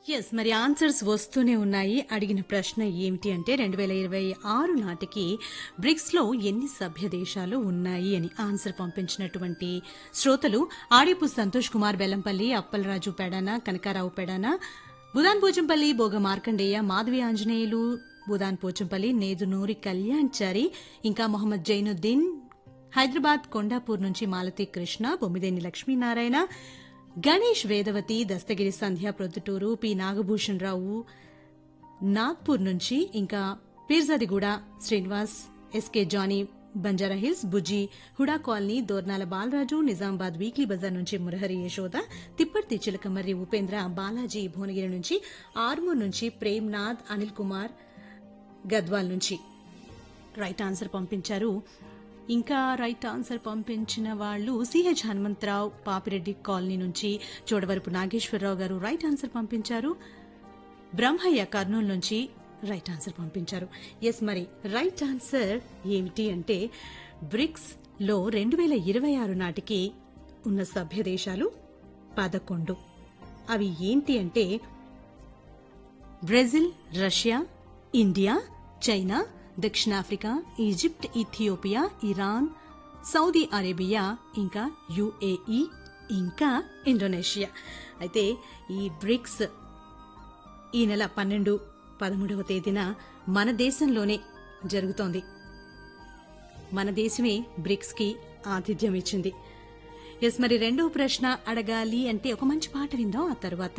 yes మరి answers వస్తూనే ఉన్నాయి అడిగిన ప్రశ్న ఏమిటి అంటే రెండు వేల ఇరవై ఆరు నాటికి బ్రిక్స్ లో ఎన్ని సభ్య దేశాలు ఉన్నాయి అని ఆన్సర్ పంపించినటువంటి శ్రోతలు ఆడిపు సంతోష్ కుమార్ బెల్లంపల్లి అప్పలరాజు పెడాన కనకారావు పెడాన బుదాన్ పోచంపల్లి బోగ మార్కండేయ మాధవి ఆంజనేయులు బుదాన్ పోచంపల్లి నేదునూరి కళ్యాణ్చారి ఇంకా మొహమ్మద్ జైనుద్దీన్ హైదరాబాద్ కొండాపూర్ నుంచి మాలతి కృష్ణ బొమ్మిదేని లక్ష్మీనారాయణ గణేష్ వేదవతి దస్తగిరి సంధ్య ప్రొద్దుటూరు పి నాగభూషణ్ రావు నాగ్పూర్ నుంచి ఇంకా Peerzadiguda Srinivas SK Jani Banjara Hills Bujji HUDA Colony Dornala Balaraju Nizamabad weekly bazaar నుంచి మురహరి యశోద తిప్పర్తి చిలకమర్రి ఉపేంద్ర బాలాజీ భువనగిరి నుంచి ఆర్మూర్ నుంచి ప్రేమ్నాథ్ అనిల్ కుమార్ గద్వాల్ నుంచి రైట్ ఆన్సర్ పంపించారు ఇంకా రైట్ ఆన్సర్ పంపించిన వాళ్ళు సిహెచ్ హనుమంతరావు పాపిరెడ్డి కాలనీ నుంచి చోడవరపు నాగేశ్వరరావు గారు రైట్ ఆన్సర్ పంపించారు బ్రహ్మయ్య కర్నూలు నుంచి రైట్ ఆన్సర్ పంపించారు ఎస్ మరి రైట్ ఆన్సర్ ఏమిటి అంటే బ్రిక్స్ లో రెండు వేల ఇరవై ఆరు నాటికి ఉన్న సభ్య దేశాలు పదకొండు అవి ఏంటి అంటే బ్రెజిల్ రష్యా ఇండియా చైనా దక్షిణాఫ్రికా Egypt Ethiopia Iran Saudi Arabia ఇంకా యుఏఈ ఇంకా ఇండోనేషియా అయితే ఈ బ్రిక్స్ ఈ నెల పన్నెండు పదమూడవ తేదీన మన దేశంలోనే జరుగుతోంది మన దేశమే బ్రిక్స్ కి ఆతిథ్యం ఇచ్చింది ఎస్ మరి రెండవ ప్రశ్న అడగాలి అంటే ఒక మంచి పాట విందాం ఆ తర్వాత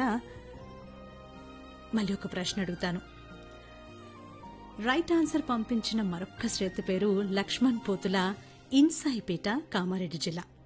మళ్ళీ ఒక ప్రశ్న అడుగుతాను రైట్ ఆన్సర్ పంపించిన మరొక్క శ్రేత పేరు లక్ష్మణ్ పోతుల ఇన్సాయిపేట కామారెడ్డి జిల్లా